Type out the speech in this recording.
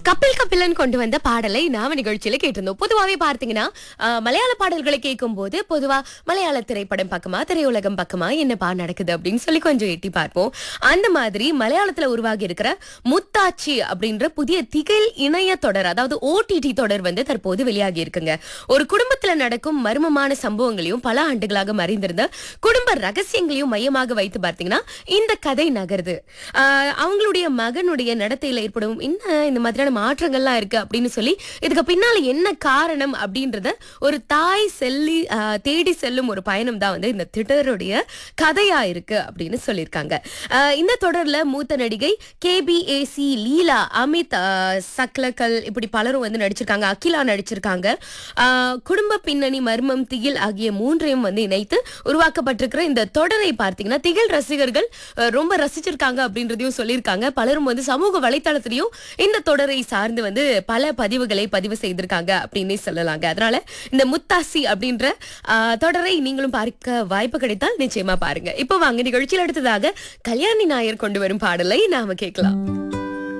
கபில் கபிலன் கொண்டு வந்த பாடலை நாம நிகழ்ச்சியில கேட்டிருந்தோம் பொதுவாவே பார்த்தீங்கன்னா ஆஹ், மலையாள பாடல்களை கேட்கும் போது பொதுவா மலையாள திரைப்படம் பக்கமா திரையுலகம் பக்கமா என்னப்பா நடக்குது அப்படின்னு சொல்லி கொஞ்சம் எட்டி பார்ப்போம் அந்த மாதிரி மலையாளத்துல உருவாகி இருக்கிற முத்தாச்சி அப்படின்ற புதிய திகில் இணைய தொடர் அதாவது ஓடிடி தொடர் வந்து தற்போது வெளியாகி இருக்குங்க ஒரு குடும்பத்துல நடக்கும் மர்மமான சம்பவங்களையும் பல ஆண்டுகளாக மறைந்திருந்த குடும்ப ரகசியங்களையும் மையமாக வைத்து பார்த்தீங்கன்னா இந்த கதை நகருது ஆஹ், அவங்களுடைய மகனுடைய நடத்தையில ஏற்படும் என்ன இந்த மாதிரியான மாற்றங்கள்லாம் இருக்கு அப்படின்னு சொல்லி இதுக்கு பின்னால என்ன காரணம் அப்படின்றத ஒரு தாய் செல்லி ஆஹ், தேடி செல்லும் ஒரு பயணம் தான் வந்து இந்த திடருடைய கதையா இருக்கு அப்படின்னு சொல்லியிருக்காங்க ஆஹ், இந்த தொடர்ல மூத்த நடிகை கேபிஏசி லீலா அமித் ஆஹ், சக்லகல் இப்படி பலரும் வந்து நடிச்சிருக்காங்க அகிலா நடிச்சிருக்காங்க ஆஹ், குடும்ப பின்னணி மர்மம் திகில் ஆகிய மூன்றையும் வந்து இணைத்து உருவாக்கப்பட்டிருக்கிற இந்த தொடரை பார்த்தீங்கன்னா திகில் ரசிகர்கள் அஹ், ரொம்ப ரசிச்சிருக்காங்க அப்படின்றதையும் சொல்லியிருக்காங்க பலரும் வந்து சமூக வலைத்தளத்திலையும் இந்த தொடரை சார்ந்து வந்து பல பதிவுகளை பதிவு செய்திருக்காங்க அப்படின்னே சொல்லலாங்க அதனால இந்த முத்தாசி அப்படின்ற ஆஹ், தொடரை நீங்களும் பார்க்க வாய்ப்பு கிடைத்தால் நிச்சயமா பாருங்க இப்போ வாங்க நிகழ்ச்சியில் அடுத்ததாக கல்யாணி நாயர் கொண்டு வரும் பாடலை நாம கேட்கலாம்